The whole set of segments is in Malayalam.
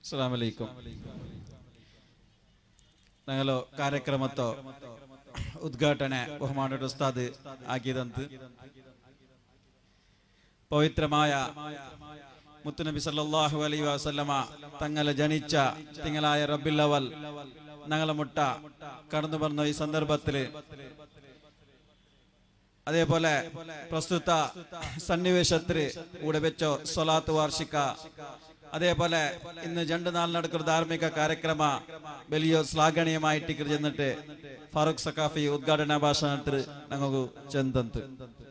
ಅಸ್ಸಲಾಮ್ ಅಲೈಕುಂ ഞങ്ങളോ ಕಾರ್ಯಕ್ರಮತ್ತೋ ಉದ್ಘಾಟನೆ ബഹുമാനയുടെ ഉസ്താദ് ആക്കിയതെന്ത് പവിത്രമായ മുത്തുനബി സല്ലല്ലാഹു അലൈഹി വസല്ലമ തങ്ങളെ ജനിച്ച തിങ്കളായ റബ്ബിൽ അവൽ ഞങ്ങളെ മുട്ട കടന്നു പറഞ്ഞ ഈ സന്ദർഭത്തില് അതേപോലെ പ്രസ്തുത സന്നിവേശത്തില് കൂടെ വെച്ചോ സൊലാത്ത് വാർഷിക അതേപോലെ ഇന്ന് രണ്ട് നാൾ നടക്കുന്ന ധാർമ്മിക ಕಾರ್ಯಕ್ರಮ വലിയ ശ്ലാഘനീയമായിട്ട് ചെന്നിട്ട് ഫാറൂഖ് സക്കാഫി ഉദ്ഘാടന ഭാഷണത്തിൽ ഞങ്ങൾക്ക് ചെന്തന്ത്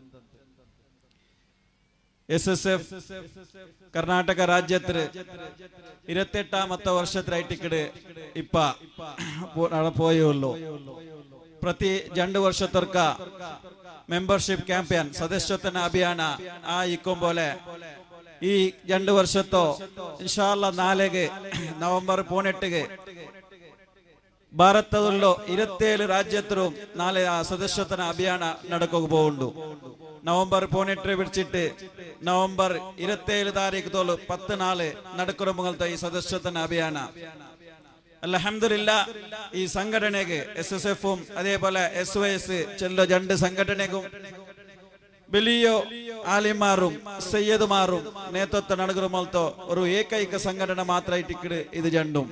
എസ് എസ് എഫ് ಕರ್ನಾಟಕ ರಾಜ್ಯത്തിൽ ഇരുപത്തെട്ടാമത്തെ വർഷത്തിലായിട്ടിക്കട് ഇപ്പ പോയുള്ളൂ ಪ್ರತಿ ಜಂಡು ವರ್ಷದರ್ಕ ಮೆಂಬರ್ಶಿಪ್ ಕ್ಯಾಂಪೇನ್ ಸದಸ್ಯತ್ವನ ಅಭಿಯಾನ ಆ ಇಕ್ಕೊಂಬೋಲೆ ಈ ಜಂಡು ವರ್ಷತ್ತೋ ಇನ್ಶಾಲ್ಲ ನಾಳೆಗೆ ನವೆಂಬರ್ ಪೋನೆಟ್ಟಿಗೆ ಭಾರತದಲ್ಲೋ ഇരുപത്തേഴ് രാജ്യത്തിലും നാളെ ആ സദസ്യത്വന അഭിയാന നടക്കുക പോകുന്നു നവംബർ പതിനെട്ട് പിടിച്ചിട്ട് നവംബർ ഇരുപത്തേഴ് താരീഖ് തോല് പത്ത് നാള് നടക്കുന്ന മുകളത്തെ ഈ സദസ്യത്വന അഭിയാന അലഹമില്ല ഈ സംഘടനക്ക് എസ് എസ് എഫും അതേപോലെ എസ് വൈ എസ് ചെല്ലോ രണ്ട് സംഘടനക്കും വലിയ ആലിമാറും സയ്യദ്മാറും നേതൃത്വം നടക്കുന്ന പോലത്തെ ഒരു ഏകൈക സംഘടന മാത്രമായിട്ട് ഇത് രണ്ടും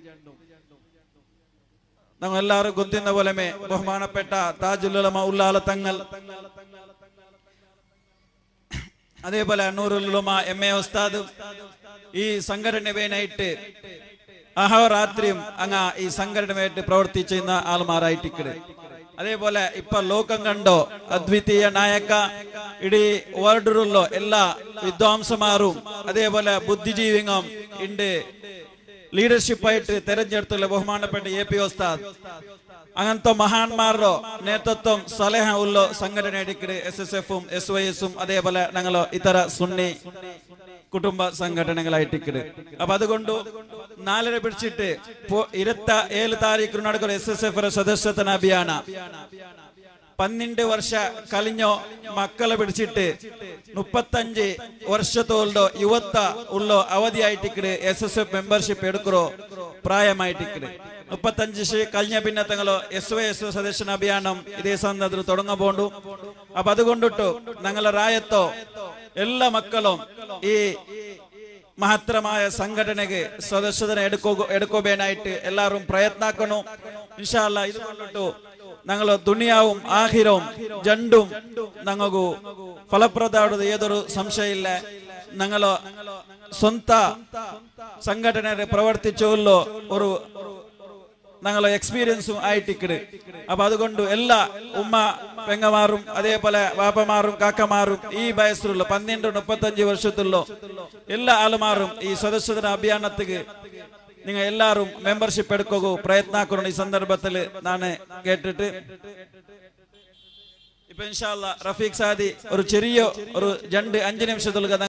നമ്മൾ എല്ലാവരും ಗೊತ್ತಿನ പോലെമേ ബഹുമാനപ്പെട്ട താജുലുലമ ഉള്ളാല തങ്ങൾ അതേപോലെ അണ്ണൂറുലുമ എം എ ഉസ്താദും ഈ സംഘടനവേനായിട്ട് അഹോരാത്രിയും അങ്ങ ഈ സംഘടനയായിട്ട് പ്രവർത്തിച്ചിരുന്ന ആൾമാരായിട്ടിക്കട് അതേപോലെ ഇപ്പൊ ലോകം കണ്ടോ അദ്വിതീയ നായക ഇടീ വേൾഡിലുള്ള എല്ലാ വിദ്വാംസമാരും അതേപോലെ ബുദ്ധിജീവികളും ഉണ്ട് ലീഡർഷിപ്പ് ആയിട്ട് തെരഞ്ഞെടുത്തുള്ള ബഹുമാനപ്പെട്ട എ പി ഉസ്താദ് അങ്ങനത്തെ മഹാന്മാരുടെ നേതൃത്വം സലഹ ഉള്ള സംഘടന എടുക്കട് എസ് എസ് എഫും എസ് വൈ എസും അതേപോലെ ഞങ്ങളോ ഇതര സുന്നി കുടുംബ സംഘടനകളായിട്ടിക്കട് അപ്പൊ അതുകൊണ്ട് നാലര പിടിച്ചിട്ട് ഇരുപത്തി ഏഴ് താരീഖ് നടക്കുന്ന എസ് എസ് എഫ് സദസ്യത്വന അഭിയാന പന്ത്രണ്ട് വർഷ കഴിഞ്ഞോ മക്കളെ പിടിച്ചിട്ട് മുപ്പത്തഞ്ച് വർഷത്തോളോ യുവത്ത ഉള്ളോ അവധിയായിട്ടിക്കട് എസ് എസ് എഫ് മെമ്പർഷിപ്പ് എടുക്കറോ പ്രായമായിട്ടിക്കട് മുപ്പത്തഞ്ച് കഴിഞ്ഞ പിന്നെ തങ്ങളോ എസ് വൈ എസ് സദസ്യന അഭിയാനം ഇതേ സന്ദർഭത്തിൽ തുടങ്ങ പോണ്ടു അപ്പൊ അതുകൊണ്ടിട്ടു ഞങ്ങളെ റായത്തോ എല്ലാ മക്കളും ഈ മഹത്തരമായ സംഘടനക്ക് സദസ്യതന എടുക്കോ എടുക്കോബേനായിട്ട് എല്ലാവരും പ്രയത്നാക്കണു ഇൻഷാല്ല ഇത് കൊണ്ടിട്ടു ഞങ്ങൾ ദുനിയാവും ആഹിരവും രണ്ടും ഞങ്ങൾക്കു ഫലപ്രദമാവുന്നത് ഏതൊരു സംശയമില്ല ഞങ്ങള് സ്വന്ത സംഘടന പ്രവർത്തിച്ചുള്ളോ ഒരു ഞങ്ങൾ എക്സ്പീരിയൻസും ആയിട്ടിക്കട് അപ്പൊ അതുകൊണ്ട് എല്ലാ ഉമ്മ പെങ്ങമാറും അതേപോലെ വാപ്പമാറും കാക്കമാറും ഈ വയസ്സിലുള്ള പന്ത്രണ്ട് മുപ്പത്തഞ്ച് വർഷത്തുള്ള എല്ലാ ആളുമാറും ഈ സദസ്യതന അഭിയാനത്തിക്ക് നിങ്ങൾ എല്ലാവരും മെമ്പർഷിപ്പ് എടുക്കുക പ്രയത്നാക്കണം ഈ സന്ദർഭത്തിൽ നാണ് കേട്ടിട്ട് ഇപ്പൊ ഇൻഷാല്ല റഫീഖ് സാദി ഒരു ചെറിയ ഒരു രണ്ട് അഞ്ച് നിമിഷത്തുള്ള